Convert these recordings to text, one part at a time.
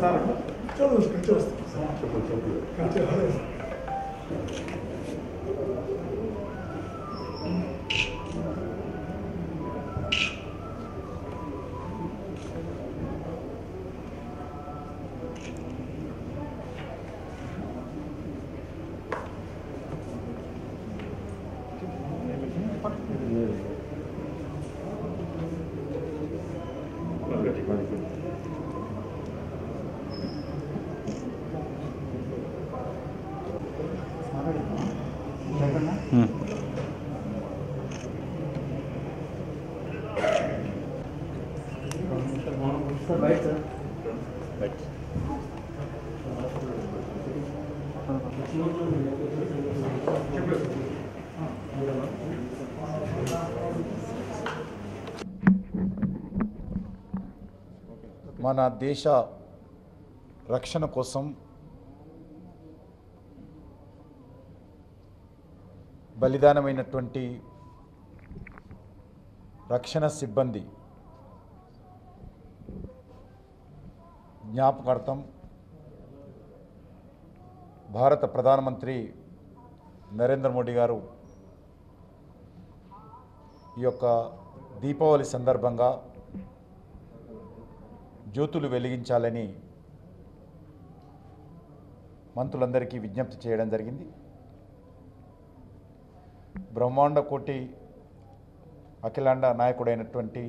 चलो चलो चलो మన దేశ రక్షణ కోసం బలిదానమైనటువంటి రక్షణ సిబ్బంది జ్ఞాపకార్థం భారత ప్రధానమంత్రి నరేంద్ర మోడీ గారు ఈ యొక్క దీపావళి సందర్భంగా జ్యోతులు వెలిగించాలని మంత్రులందరికీ విజ్ఞప్తి చేయడం జరిగింది బ్రహ్మాండ కోటి అఖిలాండ నాయకుడైనటువంటి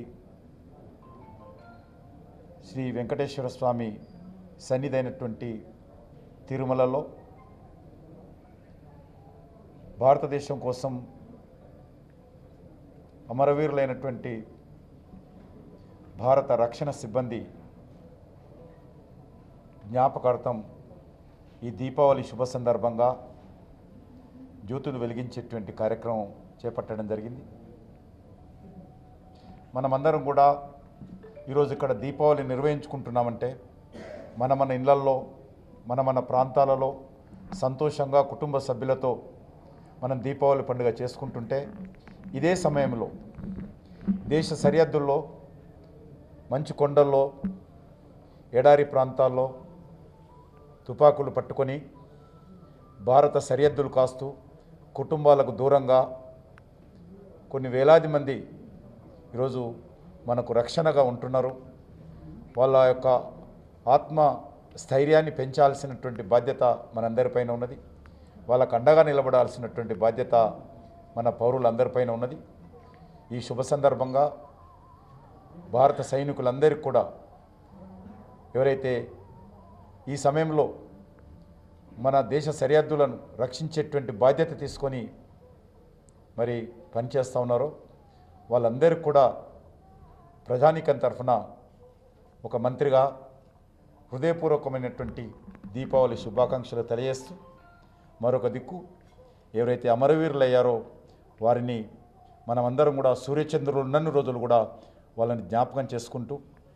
శ్రీ వెంకటేశ్వర స్వామి సన్నిధైనటువంటి తిరుమలలో భారతదేశం కోసం అమరవీరులైనటువంటి భారత రక్షణ సిబ్బంది జ్ఞాపకార్థం ఈ దీపావళి శుభ సందర్భంగా జ్యోతులు వెలిగించేటువంటి కార్యక్రమం చేపట్టడం జరిగింది మనమందరం కూడా ఈరోజు ఇక్కడ దీపావళి నిర్వహించుకుంటున్నామంటే మన మన ఇళ్లల్లో మన మన ప్రాంతాలలో సంతోషంగా కుటుంబ సభ్యులతో మనం దీపావళి పండుగ చేసుకుంటుంటే ఇదే సమయంలో దేశ సరిహద్దుల్లో మంచు కొండల్లో ఎడారి ప్రాంతాల్లో తుపాకులు పట్టుకొని భారత సరిహద్దులు కాస్తూ కుటుంబాలకు దూరంగా కొన్ని వేలాది మంది ఈరోజు మనకు రక్షణగా ఉంటున్నారు వాళ్ళ యొక్క ఆత్మ స్థైర్యాన్ని పెంచాల్సినటువంటి బాధ్యత మనందరిపైన ఉన్నది వాళ్ళకు అండగా నిలబడాల్సినటువంటి బాధ్యత మన పౌరులందరిపైన ఉన్నది ఈ శుభ సందర్భంగా భారత సైనికులందరికీ కూడా ఎవరైతే ఈ సమయంలో మన దేశ సరిహద్దులను రక్షించేటువంటి బాధ్యత తీసుకొని మరి పనిచేస్తూ ఉన్నారో వాళ్ళందరికీ కూడా ప్రజానీకం తరఫున ఒక మంత్రిగా హృదయపూర్వకమైనటువంటి దీపావళి శుభాకాంక్షలు తెలియజేస్తూ మరొక దిక్కు ఎవరైతే అమరవీరులు అయ్యారో వారిని మనమందరం కూడా సూర్యచంద్రులు ఉన్నన్ని రోజులు కూడా వాళ్ళని జ్ఞాపకం చేసుకుంటూ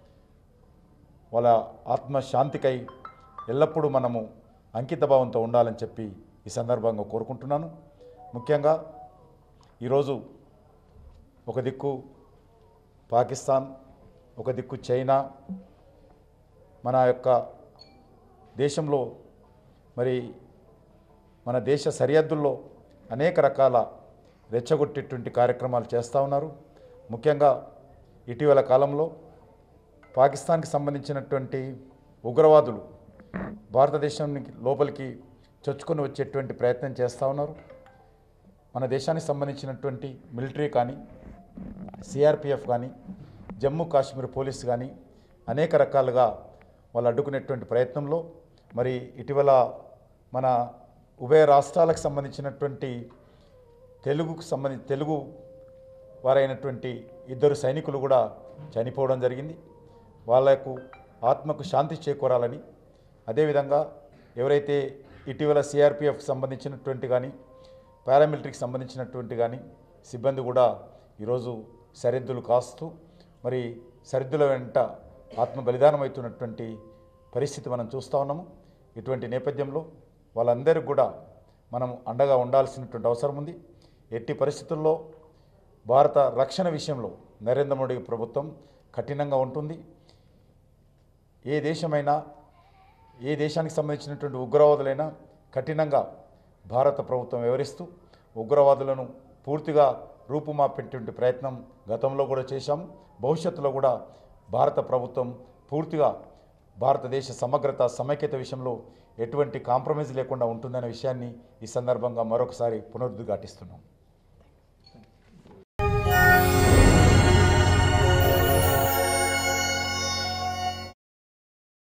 వాళ్ళ ఆత్మశాంతికై ఎల్లప్పుడూ మనము అంకితభావంతో ఉండాలని చెప్పి ఈ సందర్భంగా కోరుకుంటున్నాను ముఖ్యంగా ఈరోజు ఒక దిక్కు పాకిస్తాన్ ఒక దిక్కు చైనా మన యొక్క దేశంలో మరి మన దేశ సరిహద్దుల్లో అనేక రకాల రెచ్చగొట్టేటువంటి కార్యక్రమాలు చేస్తూ ఉన్నారు ముఖ్యంగా ఇటీవల కాలంలో పాకిస్తాన్కి సంబంధించినటువంటి ఉగ్రవాదులు భారతదేశానికి లోపలికి చొచ్చుకొని వచ్చేటువంటి ప్రయత్నం చేస్తూ ఉన్నారు మన దేశానికి సంబంధించినటువంటి మిలిటరీ కానీ సిఆర్పిఎఫ్ కానీ జమ్మూ కాశ్మీర్ పోలీస్ కానీ అనేక రకాలుగా వాళ్ళు అడ్డుకునేటువంటి ప్రయత్నంలో మరి ఇటీవల మన ఉభయ రాష్ట్రాలకు సంబంధించినటువంటి తెలుగుకు సంబంధించి తెలుగు వారైనటువంటి ఇద్దరు సైనికులు కూడా చనిపోవడం జరిగింది వాళ్ళకు ఆత్మకు శాంతి చేకూరాలని అదేవిధంగా ఎవరైతే ఇటీవల సిఆర్పిఎఫ్ సంబంధించినటువంటి కానీ పారామిలిటరీకి సంబంధించినటువంటి కానీ సిబ్బంది కూడా ఈరోజు సరిహద్దులు కాస్తూ మరి సరిహద్దుల వెంట ఆత్మ బలిదానం అవుతున్నటువంటి పరిస్థితి మనం చూస్తూ ఉన్నాము ఇటువంటి నేపథ్యంలో వాళ్ళందరికీ కూడా మనం అండగా ఉండాల్సినటువంటి అవసరం ఉంది ఎట్టి పరిస్థితుల్లో భారత రక్షణ విషయంలో నరేంద్ర మోడీ ప్రభుత్వం కఠినంగా ఉంటుంది ఏ దేశమైనా ఏ దేశానికి సంబంధించినటువంటి ఉగ్రవాదులైనా కఠినంగా భారత ప్రభుత్వం వివరిస్తూ ఉగ్రవాదులను పూర్తిగా రూపుమాపేటువంటి ప్రయత్నం గతంలో కూడా చేశాం భవిష్యత్తులో కూడా భారత ప్రభుత్వం పూర్తిగా భారతదేశ సమగ్రత సమైక్యత విషయంలో ఎటువంటి కాంప్రమైజ్ లేకుండా ఉంటుందనే విషయాన్ని ఈ సందర్భంగా మరొకసారి పునరుద్ఘాటిస్తున్నాం